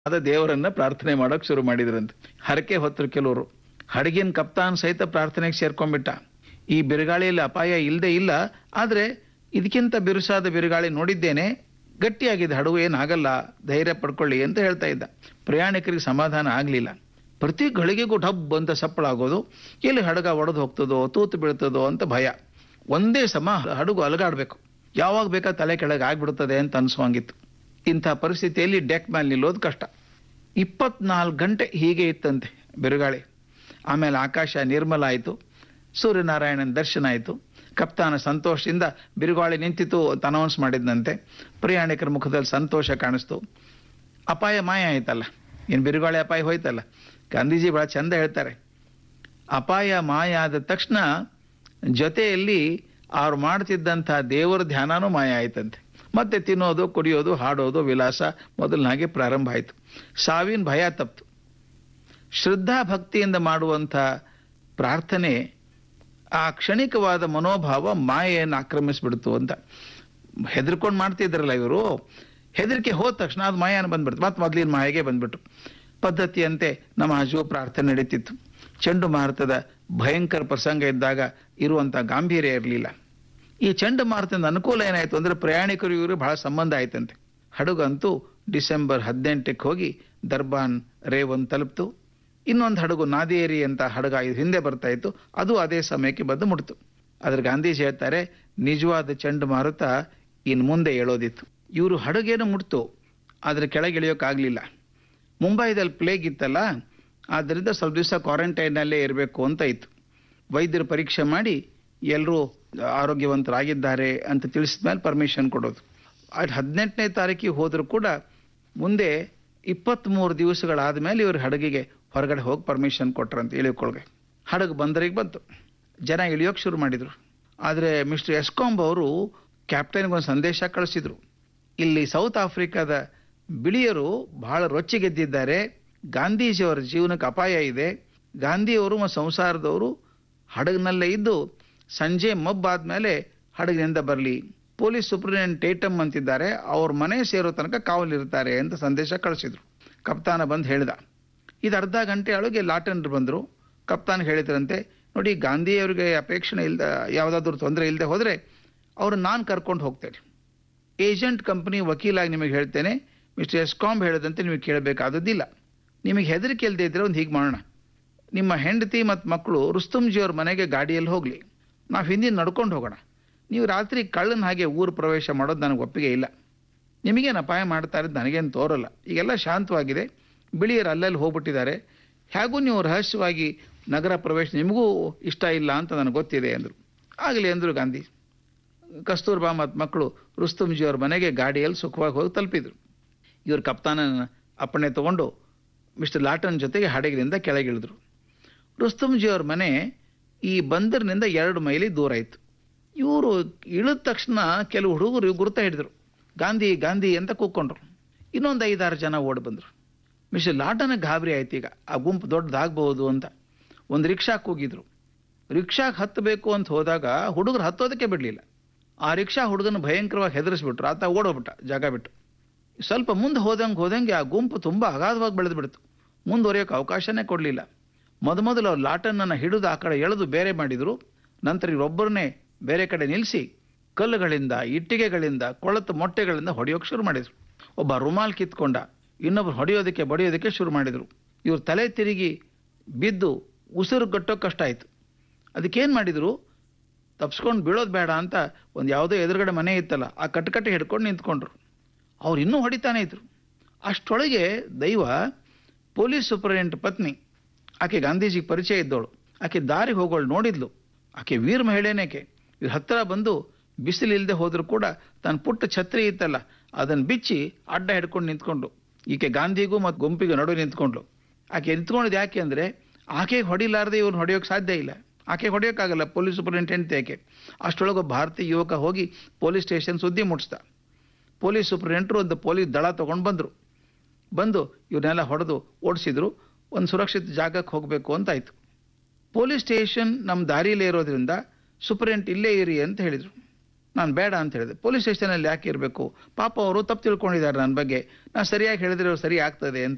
ಅದ ದೇವರನ್ನ ಪ್ರಾರ್ಥನೆ ಮಾಡೋಕೆ ಶುರು ಮಾಡಿದ್ರಂತೆ ಹರಕೆ ಹೊತ್ತರು ಕೆಲವರು ಹಡಗಿನ ಕಪ್ತಾನ್ ಸಹಿತ ಪ್ರಾರ್ಥನೆಗೆ ಸೇರ್ಕೊಂಡ್ಬಿಟ್ಟ ಈ ಬಿರುಗಾಳಿಯಲ್ಲಿ ಅಪಾಯ ಇಲ್ಲದೆ ಇಲ್ಲ ಆದ್ರೆ ಇದಕ್ಕಿಂತ ಬಿರುಸಾದ ಬಿರುಗಾಳಿ ನೋಡಿದ್ದೇನೆ ಗಟ್ಟಿಯಾಗಿದೆ ಹಡಗು ಏನಾಗಲ್ಲ ಧೈರ್ಯ ಪಡ್ಕೊಳ್ಳಿ ಅಂತ ಹೇಳ್ತಾ ಇದ್ದ ಪ್ರಯಾಣಿಕರಿಗೆ ಸಮಾಧಾನ ಆಗಲಿಲ್ಲ ಪ್ರತಿ ಗಳಿಗೆಗೂ ಡಬ್ ಅಂತ ಸಪ್ಪಳ ಆಗೋದು ಎಲ್ಲಿ ಹಡಗ ಒಡೆದು ಹೋಗ್ತದೋ ತೂತು ಬೀಳ್ತದೋ ಅಂತ ಭಯ ಒಂದೇ ಸಮ ಹಡಗು ಅಲಗಾಡ್ಬೇಕು ಯಾವಾಗ ಬೇಕಾ ತಲೆ ಕೆಳಗೆ ಆಗ್ಬಿಡುತ್ತದೆ ಅಂತ ಅನ್ಸುವಂಗಿತ್ತು ಇಂಥ ಪರಿಸ್ಥಿತಿಯಲ್ಲಿ ಡೆಕ್ ಮೇಲೆ ನಿಲ್ಲೋದು ಕಷ್ಟ ಇಪ್ಪತ್ನಾಲ್ಕು ಗಂಟೆ ಹೀಗೆ ಇತ್ತಂತೆ ಬಿರುಗಾಳಿ ಆಮೇಲೆ ಆಕಾಶ ನಿರ್ಮಲ ಆಯಿತು ಸೂರ್ಯನಾರಾಯಣನ ದರ್ಶನ ಆಯಿತು ಕಪ್ತಾನ ಸಂತೋಷದಿಂದ ಬಿರುಗಾಳಿ ನಿಂತಿತು ಅಂತ ಅನೌನ್ಸ್ ಮಾಡಿದ್ನಂತೆ ಪ್ರಯಾಣಿಕರ ಮುಖದಲ್ಲಿ ಸಂತೋಷ ಕಾಣಿಸ್ತು ಅಪಾಯ ಮಾಯ ಆಯ್ತಲ್ಲ ಏನು ಬಿರುಗಾಳಿ ಅಪಾಯ ಹೋಯ್ತಲ್ಲ ಗಾಂಧೀಜಿ ಬಹಳ ಚಂದ ಹೇಳ್ತಾರೆ ಅಪಾಯ ಮಾಯ ಆದ ತಕ್ಷಣ ಜೊತೆಯಲ್ಲಿ ಅವ್ರು ಮಾಡ್ತಿದ್ದಂಥ ದೇವರ ಧ್ಯಾನನೂ ಮಾಯ ಆಯ್ತಂತೆ ಮತ್ತೆ ತಿನ್ನೋದು ಕುಡಿಯೋದು ಹಾಡೋದು ವಿಲಾಸ ಮೊದಲನಾಗೆ ಪ್ರಾರಂಭ ಆಯಿತು ಸಾವಿನ ಭಯ ತಪ್ತು ಶ್ರದ್ಧಾ ಭಕ್ತಿಯಿಂದ ಮಾಡುವಂಥ ಪ್ರಾರ್ಥನೆ ಆ ಕ್ಷಣಿಕವಾದ ಮನೋಭಾವ ಮಾಯೆಯನ್ನು ಆಕ್ರಮಿಸ್ಬಿಡ್ತು ಅಂತ ಹೆದರ್ಕೊಂಡು ಮಾಡ್ತಿದ್ರಲ್ಲ ಇವರು ಹೆದರಿಕೆ ಹೋದ ತಕ್ಷಣ ಅದು ಮಾಯನ ಬಂದ್ಬಿಡ್ತು ಮತ್ತೆ ಮೊದಲಿನ ಮಾಯೆಗೆ ಬಂದ್ಬಿಟ್ಟು ಪದ್ಧತಿಯಂತೆ ನಮ್ಮ ಹಜು ಪ್ರಾರ್ಥನೆ ನಡೀತಿತ್ತು ಚಂಡುಮಾರುತದ ಭಯಂಕರ ಪ್ರಸಂಗ ಇದ್ದಾಗ ಇರುವಂಥ ಗಾಂಭೀರ್ಯ ಇರಲಿಲ್ಲ ಈ ಚಂಡಮಾರುತದ ಅನುಕೂಲ ಏನಾಯ್ತು ಅಂದ್ರೆ ಪ್ರಯಾಣಿಕರು ಇವರು ಬಹಳ ಸಂಬಂಧ ಆಯ್ತಂತೆ ಹಡಗಂತೂ ಡಿಸೆಂಬರ್ ಹದಿನೆಂಟಕ್ಕೆ ಹೋಗಿ ದರ್ಬಾನ್ ರೇವನ್ ತಲುಪ್ತು ಇನ್ನೊಂದು ಹಡಗು ನಾದಿಯೇರಿ ಅಂತ ಹಡಗ ಇದು ಹಿಂದೆ ಬರ್ತಾ ಇತ್ತು ಅದು ಅದೇ ಸಮಯಕ್ಕೆ ಬಂದು ಮುಟ್ತು ಅದ್ರ ಗಾಂಧೀಜಿ ಹೇಳ್ತಾರೆ ನಿಜವಾದ ಚಂಡಮಾರುತ ಇನ್ನು ಮುಂದೆ ಹೇಳೋದಿತ್ತು ಇವರು ಹಡಗೇನು ಮುಟ್ತು ಆದ್ರೆ ಕೆಳಗೆ ಇಳಿಯೋಕ್ಕಾಗಲಿಲ್ಲ ಮುಂಬೈದಲ್ಲಿ ಪ್ಲೇಗ್ ಇತ್ತಲ್ಲ ಆದ್ದರಿಂದ ಸ್ವಲ್ಪ ದಿವಸ ಕ್ವಾರಂಟೈನಲ್ಲೇ ಇರಬೇಕು ಅಂತ ಇತ್ತು ವೈದ್ಯರು ಪರೀಕ್ಷೆ ಮಾಡಿ ಎಲ್ಲರೂ ಆರೋಗ್ಯವಂತರಾಗಿದ್ದಾರೆ ಅಂತ ತಿಳಿಸಿದ ಮೇಲೆ ಪರ್ಮಿಷನ್ ಕೊಡೋದು ಅದು ಹದಿನೆಂಟನೇ ತಾರೀಕಿಗೆ ಹೋದರೂ ಕೂಡ ಮುಂದೆ ಇಪ್ಪತ್ತ್ಮೂರು ದಿವಸಗಳಾದ ಮೇಲೆ ಇವರು ಹಡಗಿಗೆ ಹೊರಗಡೆ ಹೋಗಿ ಪರ್ಮಿಷನ್ ಕೊಟ್ರಂತೆ ಇಳಿಯೋಕೊಳಗೆ ಹಡಗು ಬಂದರಿಗೆ ಬಂತು ಜನ ಇಳಿಯೋಕೆ ಶುರು ಮಾಡಿದರು ಆದರೆ ಮಿಸ್ಟರ್ ಎಸ್ಕಾಂಬ್ ಅವರು ಕ್ಯಾಪ್ಟನ್ಗೆ ಒಂದು ಸಂದೇಶ ಕಳಿಸಿದ್ರು ಇಲ್ಲಿ ಸೌತ್ ಆಫ್ರಿಕಾದ ಬಿಳಿಯರು ಬಹಳ ರೊಚ್ಚಿಗೆದ್ದಿದ್ದಾರೆ ಗಾಂಧೀಜಿಯವರ ಜೀವನಕ್ಕೆ ಅಪಾಯ ಇದೆ ಗಾಂಧಿಯವರು ಮತ್ತು ಸಂಸಾರದವರು ಹಡಗಿನಲ್ಲೇ ಇದ್ದು ಸಂಜೆ ಮಬ್ಬಾದ್ಮೇಲೆ ಹಡಗಿನಿಂದ ಬರಲಿ ಪೊಲೀಸ್ ಸೂಪರಿಂಟೆಂಡೆಂಟ್ ಟೇಟಮ್ ಅಂತಿದ್ದಾರೆ ಅವ್ರ ಮನೆ ಸೇರೋ ತನಕ ಕಾವಲಿರ್ತಾರೆ ಅಂತ ಸಂದೇಶ ಕಳಿಸಿದ್ರು ಕಪ್ತಾನ ಬಂದು ಹೇಳಿದ ಇದು ಅರ್ಧ ಗಂಟೆ ಒಳಗೆ ಲಾಟನ್ರು ಬಂದರು ಕಪ್ತಾನ್ ಹೇಳಿದ್ರಂತೆ ನೋಡಿ ಗಾಂಧಿಯವರಿಗೆ ಅಪೇಕ್ಷಣೆ ಇಲ್ದ ಯಾವುದಾದ್ರೂ ತೊಂದರೆ ಇಲ್ಲದೆ ಹೋದರೆ ಅವ್ರು ನಾನು ಕರ್ಕೊಂಡು ಹೋಗ್ತೇನೆ ಏಜೆಂಟ್ ಕಂಪನಿ ವಕೀಲಾಗಿ ನಿಮಗೆ ಹೇಳ್ತೇನೆ ಮಿಸ್ಟರ್ ಎಸ್ಕಾಂಬ್ ಹೇಳಿದಂತೆ ನಿಮಗೆ ಕೇಳಬೇಕಾದದ್ದಿಲ್ಲ ನಿಮಗೆ ಹೆದರಿಕೆ ಇಲ್ಲದೆ ಇದ್ರೆ ಒಂದು ಹೀಗೆ ಮಾಡೋಣ ನಿಮ್ಮ ಹೆಂಡತಿ ಮತ್ತು ಮಕ್ಕಳು ರುಸ್ತುಂಜಿಯವ್ರ ಮನೆಗೆ ಗಾಡಿಯಲ್ಲಿ ಹೋಗಲಿ ನಾವು ಹಿಂದಿನ ನಡ್ಕೊಂಡು ಹೋಗೋಣ ನೀವು ರಾತ್ರಿ ಕಳ್ಳನ ಹಾಗೆ ಊರು ಪ್ರವೇಶ ಮಾಡೋದು ನನಗೆ ಒಪ್ಪಿಗೆ ಇಲ್ಲ ನಿಮಗೇನು ಅಪಾಯ ಮಾಡ್ತಾ ಇರೋದು ನನಗೇನು ತೋರಲ್ಲ ಈಗೆಲ್ಲ ಶಾಂತವಾಗಿದೆ ಬಿಳಿಯರು ಅಲ್ಲಲ್ಲಿ ಹೋಗ್ಬಿಟ್ಟಿದ್ದಾರೆ ಹೇಗೂ ನೀವು ರಹಸ್ಯವಾಗಿ ನಗರ ಪ್ರವೇಶ ನಿಮಗೂ ಇಷ್ಟ ಇಲ್ಲ ಅಂತ ನನಗೆ ಗೊತ್ತಿದೆ ಅಂದರು ಆಗಲಿ ಅಂದರು ಗಾಂಧಿ ಕಸ್ತೂರ್ಬಾ ಮತ್ತು ಮಕ್ಕಳು ರುಸ್ತುಂಜಿಯವ್ರ ಮನೆಗೆ ಗಾಡಿಯಲ್ಲಿ ಸುಖವಾಗಿ ಹೋಗಿ ತಲುಪಿದ್ರು ಇವರು ಕಪ್ತಾನನ ಅಪ್ಪಣೆ ತಗೊಂಡು ಮಿಸ್ಟರ್ ಲಾಟನ್ ಜೊತೆಗೆ ಹಡಗಿನಿಂದ ಕೆಳಗಿಳಿದ್ರು ರುಸ್ತುಂಜಿಯವ್ರ ಮನೆ ಈ ಬಂದರಿನಿಂದ ಎರಡು ಮೈಲಿ ದೂರ ಇತ್ತು ಇವರು ಇಳಿದ ತಕ್ಷಣ ಕೆಲವು ಹುಡುಗರು ಗುರುತ ಹಿಡಿದ್ರು ಗಾಂಧಿ ಗಾಂಧಿ ಅಂತ ಕೂತ್ಕೊಂಡ್ರು ಇನ್ನೊಂದು ಐದಾರು ಜನ ಓಡಿ ಬಂದರು ಮಿಸ್ಟರ್ ಲಾಟನ ಗಾಬರಿ ಆಯ್ತು ಈಗ ಆ ಗುಂಪು ದೊಡ್ಡದಾಗಬಹುದು ಅಂತ ಒಂದು ರಿಕ್ಷಾಕ್ಕೆ ಹೋಗಿದ್ರು ರಿಕ್ಷಾಗೆ ಹತ್ತಬೇಕು ಅಂತ ಹೋದಾಗ ಹುಡುಗರು ಹತ್ತೋದಕ್ಕೆ ಬಿಡಲಿಲ್ಲ ಆ ರಿಕ್ಷಾ ಹುಡುಗನ ಭಯಂಕರವಾಗಿ ಹೆದರಿಸ್ಬಿಟ್ರು ಆತ ಓಡೋಗ್ಬಿಟ್ಟ ಜಾಗ ಬಿಟ್ಟು ಸ್ವಲ್ಪ ಮುಂದೆ ಹೋದಂಗೆ ಹೋದಂಗೆ ಆ ಗುಂಪು ತುಂಬ ಅಗಾಧವಾಗಿ ಬೆಳೆದು ಬಿಡ್ತು ಮುಂದುವರಿಯೋಕೆ ಅವಕಾಶನೇ ಕೊಡಲಿಲ್ಲ ಮೊದಮೊದಲು ಅವ್ರು ಲಾಟನನ್ನು ಹಿಡಿದು ಆ ಕಡೆ ಎಳೆದು ಬೇರೆ ಮಾಡಿದರು ನಂತರ ಇವರೊಬ್ಬರನ್ನೇ ಬೇರೆ ಕಡೆ ನಿಲ್ಲಿಸಿ ಕಲ್ಲುಗಳಿಂದ ಇಟ್ಟಿಗೆಗಳಿಂದ ಕೊಳತು ಮೊಟ್ಟೆಗಳಿಂದ ಹೊಡೆಯೋಕೆ ಶುರು ಮಾಡಿದರು ಒಬ್ಬ ರುಮಾಲ್ ಕಿತ್ಕೊಂಡ ಇನ್ನೊಬ್ರು ಹೊಡೆಯೋದಕ್ಕೆ ಬಡಿಯೋದಕ್ಕೆ ಶುರು ಮಾಡಿದರು ಇವ್ರ ತಲೆ ತಿರುಗಿ ಬಿದ್ದು ಉಸಿರು ಕಟ್ಟೋ ಕಷ್ಟ ಆಯಿತು ಅದಕ್ಕೇನು ಮಾಡಿದರು ತಪ್ಸ್ಕೊಂಡು ಬೀಳೋದು ಬೇಡ ಅಂತ ಒಂದು ಯಾವುದೋ ಎದುರುಗಡೆ ಮನೆ ಇತ್ತಲ್ಲ ಆ ಕಟ್ಟಕಟ್ಟೆ ಹಿಡ್ಕೊಂಡು ನಿಂತ್ಕೊಂಡ್ರು ಅವ್ರು ಇನ್ನೂ ಹೊಡಿತಾನೆ ಇದ್ರು ಅಷ್ಟೊಳಗೆ ದೈವ ಪೊಲೀಸ್ ಸೂಪರಿಂಟೆಂಟ್ ಪತ್ನಿ ಆಕೆ ಗಾಂಧೀಜಿಗೆ ಪರಿಚಯ ಇದ್ದವಳು ಆಕೆ ದಾರಿಗೆ ಹೋಗೋಳು ನೋಡಿದ್ಲು ಆಕೆ ವೀರ ಮಹಿಳೆನೇಕೆ ಇವ್ರ ಹತ್ತಿರ ಬಂದು ಬಿಸಿಲಿಲ್ಲದೆ ಹೋದರೂ ಕೂಡ ತನ್ನ ಪುಟ್ಟ ಛತ್ರಿ ಇತ್ತಲ್ಲ ಅದನ್ನು ಬಿಚ್ಚಿ ಅಡ್ಡ ಹಿಡ್ಕೊಂಡು ನಿಂತ್ಕೊಂಡು ಈಕೆ ಗಾಂಧಿಗೂ ಮತ್ತು ಗುಂಪಿಗೂ ನಡುವೆ ನಿಂತ್ಕೊಂಡ್ಲು ಆಕೆ ನಿಂತ್ಕೊಂಡಿದ್ದು ಯಾಕೆ ಅಂದರೆ ಆಕೆಗೆ ಹೊಡಿಲಾರದೆ ಇವ್ರನ್ನ ಹೊಡೆಯೋಕೆ ಸಾಧ್ಯ ಇಲ್ಲ ಆಕೆ ಹೊಡೆಯೋಕ್ಕಾಗಲ್ಲ ಪೊಲೀಸ್ ಸೂಪರಿಂಟೆಂಡೆಂಟ್ ಯಾಕೆ ಅಷ್ಟರೊಳಗೆ ಭಾರತೀಯ ಯುವಕ ಹೋಗಿ ಪೊಲೀಸ್ ಸ್ಟೇಷನ್ ಸುದ್ದಿ ಮುಟ್ಟಿಸ್ದ ಪೊಲೀಸ್ ಸೂಪರಿಂಟೆಂಟ್ರು ಒಂದು ಪೊಲೀಸ್ ದಳ ತೊಗೊಂಡು ಬಂದರು ಬಂದು ಇವ್ರನ್ನೆಲ್ಲ ಹೊಡೆದು ಓಡಿಸಿದ್ರು ಒಂದು ಸುರಕ್ಷಿತ ಜಾಗಕ್ಕೆ ಹೋಗಬೇಕು ಅಂತ ಆಯಿತು ಪೊಲೀಸ್ ಸ್ಟೇಷನ್ ನಮ್ಮ ದಾರಿಯಲ್ಲೇ ಇರೋದ್ರಿಂದ ಸೂಪರಿಂಟ್ ಇಲ್ಲೇ ಇರಿ ಅಂತ ಹೇಳಿದರು ನಾನು ಬೇಡ ಅಂತ ಹೇಳಿದೆ ಪೊಲೀಸ್ ಸ್ಟೇಷನಲ್ಲಿ ಯಾಕೆ ಇರಬೇಕು ಪಾಪ ಅವರು ತಪ್ಪು ತಿಳ್ಕೊಂಡಿದ್ದಾರೆ ನನ್ನ ಬಗ್ಗೆ ನಾನು ಸರಿಯಾಗಿ ಹೇಳಿದ್ರೆ ಅವ್ರು ಸರಿ ಆಗ್ತದೆ ಅಂತ